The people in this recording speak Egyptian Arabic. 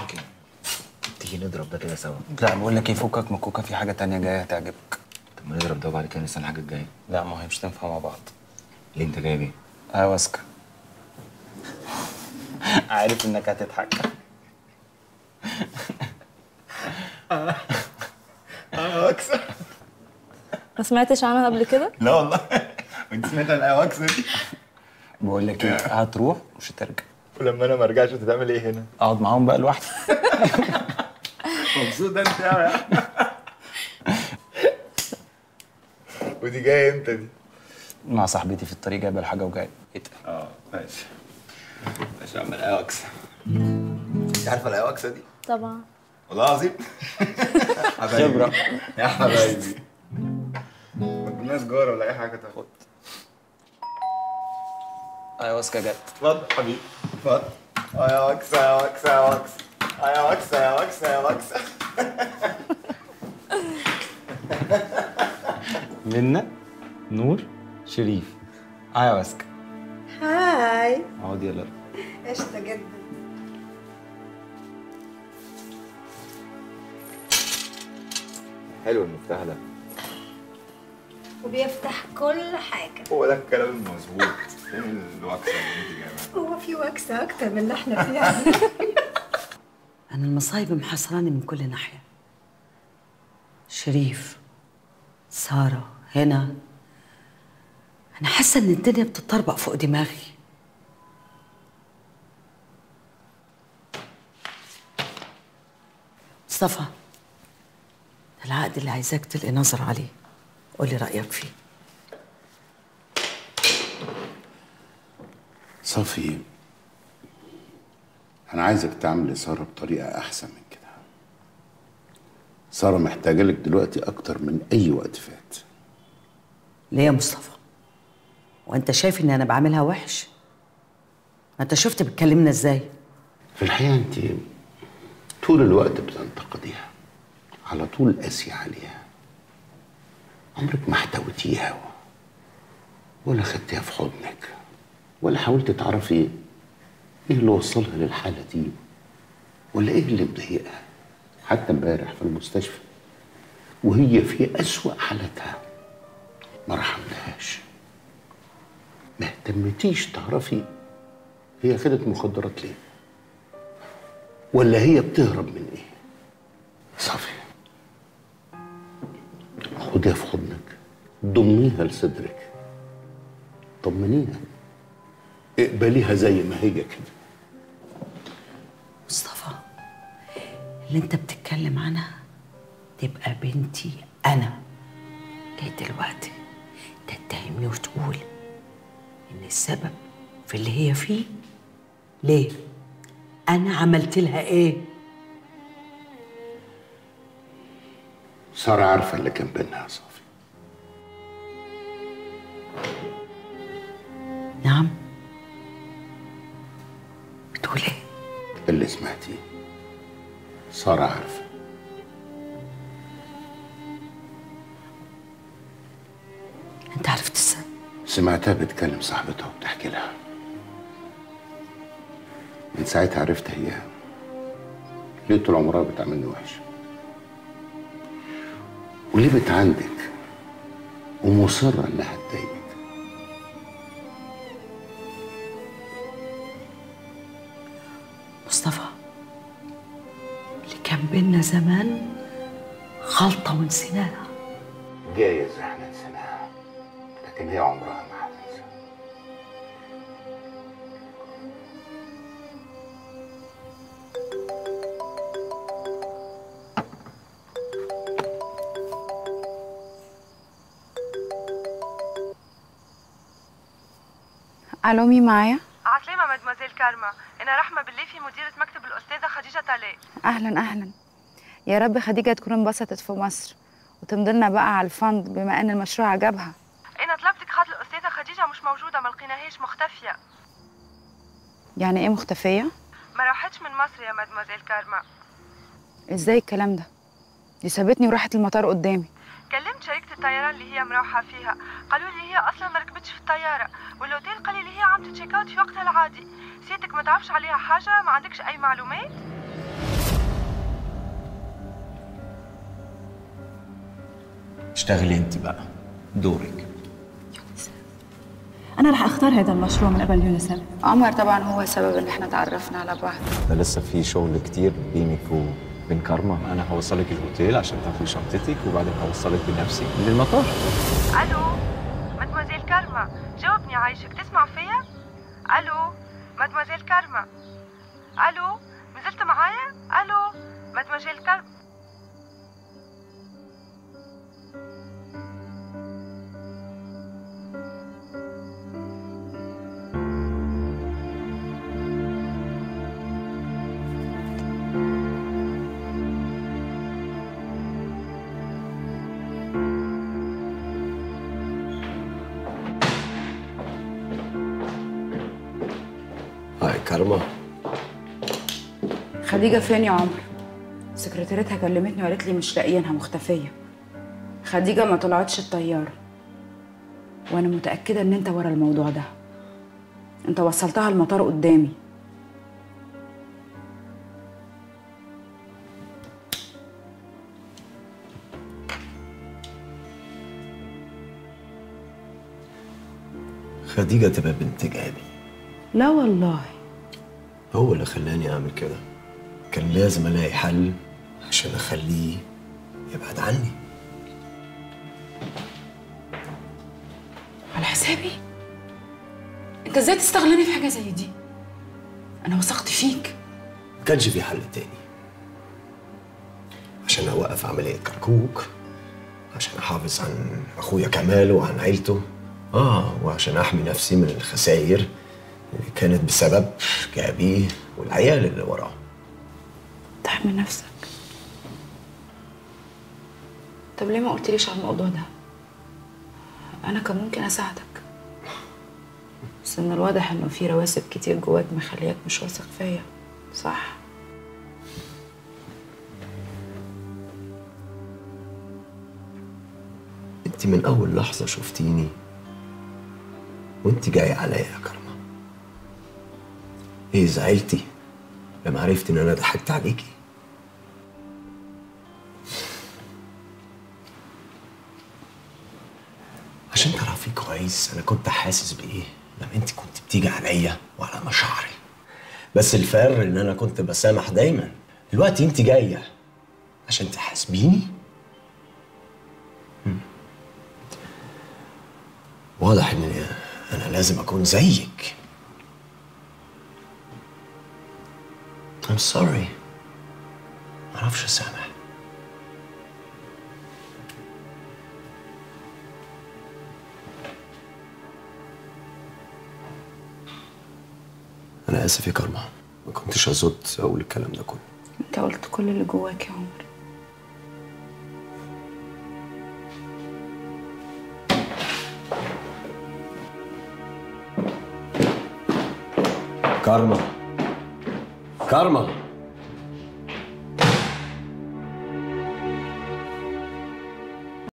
لك ايه تيجي نضرب ده كده سوا لا بقول لك ايه فكك من كوكا في حاجه تانية جايه هتعجبك طب ما نضرب ده وبعد كده نستنى الحاجه الجايه لا ما هي مش تنفع مع بعض اللي انت جايب ايه ايواسكا عارف انك هتضحك ايواكسا ما سمعتش عنها قبل كده لا والله وانت سمعت عن الايواكسا دي بقول لك ايه هتروح مش هترجع ولما انا ما ارجعش هتعمل ايه هنا اقعد معاهم بقى لوحدي مبسوط ده انت قوي ودي جايه امتى دي مع صاحبتي في الطريق جايبه الحاجه وجاي اتقل اه ماشي ماشي يا عم الايواكسا انت عارفه الايواكسا دي طبعا والله العظيم خبرة. يا حبايبي ما كناش جاره ولا اي حاجه تاخد ايواسكا جت اتفضل حبيبي اتفضل اه يا وكسة يا وكسة يا وكسة اه يا وكسة يا وكسة يا وكسة منا نور شريف ايواسكا هاي اقعد يلا قشطة جدا حلو المفتاح ده وبيفتح كل حاجة هو ده الكلام المظبوط فين الوكسة اللي انت جايبها هو في وكسة أكتر من اللي احنا فيها أنا المصايب محصراني من كل ناحية شريف سارة هنا أنا حاسة إن الدنيا بتطربق فوق دماغي مصطفى ده العقد اللي عايزاك تلقي نظر عليه قولي رأيك فيه صفي أنا عايزك تعمل سارة بطريقة أحسن من كده سارة محتاجة لك دلوقتي أكتر من أي وقت فات ليه يا مصطفى وانت شايف ان انا بعملها وحش ما انت شفت بتكلمنا ازاي في الحقيقة أنت طول الوقت بتنتقديها على طول قاسية عليها عمرك ما احتويتيها ولا خدتيها في حضنك ولا حاولت تعرفي ايه اللي وصلها للحالة دي ولا ايه اللي مضايقها حتى امبارح في المستشفى وهي في أسوأ حالتها ما رحمناهاش ما اهتمتيش تعرفي هي خدت مخدرات ليه ولا هي بتهرب من ايه صافي خديها في حضنك ضميها لصدرك طمنيها اقبليها زي ما هي كده مصطفى اللي انت بتتكلم عنها تبقى بنتي انا ايه دلوقتي تتهمني وتقول ان السبب في اللي هي فيه ليه انا عملت لها ايه سارة عارفة اللي كان بينها يا صافي نعم بتقول ايه اللي سمعتيه سارة عارفة انت عرفت ازاي سمعتها بتكلم صاحبتها وبتحكي لها من ساعتها عرفت هي ليه طول عمرها بتعاملني وحش وليه بتعندك ومصرة انها تضايقك مصطفى اللي كان بينا زمان غلطة ونسيناها جايز احنا نسيناها لكن هي عمرها ما هتنسى الو مين معايا عسلامة مدموزيل كارما أنا رحمة بالليفي مديرة مكتب الأستاذة خديجة طلال اهلا اهلا يا رب خديجه تكون انبسطت في مصر وتمضي لنا بقى على الفند بما ان المشروع عجبها أنا طلبتك خاطر الأستاذة خديجة مش موجودة ما لقيناهاش مختفية يعني ايه مختفيه ما راحتش من مصر يا مدموزيل كارما ازاي الكلام ده دي سابتني وراحت المطار قدامي كلمت شركة الطيران اللي هي مروحة فيها قالوا لي هي أصلا ما ركبتش في الطيارة والأوتيل قال لي هي عم تتشيك أوت في وقتها العادي سيادتك ما تعرفش عليها حاجة ما عندكش أي معلومات اشتغلي انت بقى دورك انا رح اختار هذا المشروع من قبل يونيسف عمر طبعا هو سبب ان احنا تعرفنا على بعض ده لسه في شغل كتير بينك وبين كارما انا هوصلك الاوتيل عشان تاخدي شنطتك وبعدين هوصلك بنفسي للمطار الو مدموزيل كارما جاوبني عايشك تسمع فيا الو مدموزيل كارما الو نزلت معايا الو مدموزيل كارما هاي كارما خديجه فين يا عمر سكرتيرتها كلمتني وقالت لي مش لاقيينها مختفيه خديجه ما طلعتش الطياره وانا متاكده ان انت ورا الموضوع ده انت وصلتها المطار قدامي خديجة تبقى بنت جابي لا والله هو اللي خلاني اعمل كده كان لازم الاقي حل عشان اخليه يبعد عني على حسابي انت ازاي تستغلني في حاجه زي دي انا وثقت فيك ما كانش في حل تاني عشان اوقف عملية كركوك عشان احافظ عن اخويا كمال وعن عيلته اه وعشان احمي نفسي من الخسائر اللي كانت بسبب جابي والعيال اللي وراه تحمي نفسك طب ليه ما قلتليش على الموضوع ده انا كان ممكن اساعدك بس من الواضح انه في رواسب كتير جواك مخلياك مش واثق فيا صح انت من اول لحظة شفتيني وانت جاية عليا يا كرمة ايه زعلتي لما عرفت ان انا ضحكت عليكي عشان تعرفي كويس انا كنت حاسس بايه لما انت كنت بتيجي عليا وعلى مشاعري بس الفرق ان انا كنت بسامح دايما دلوقتي انت جايه عشان تحاسبيني مم. واضح ان انا لازم اكون زيك I'm sorry معرفش اسامح انا اسف يا كارما ما كنتش اقصد اقول الكلام ده كله انت قلت كل اللي جواك يا عمر كارما كارما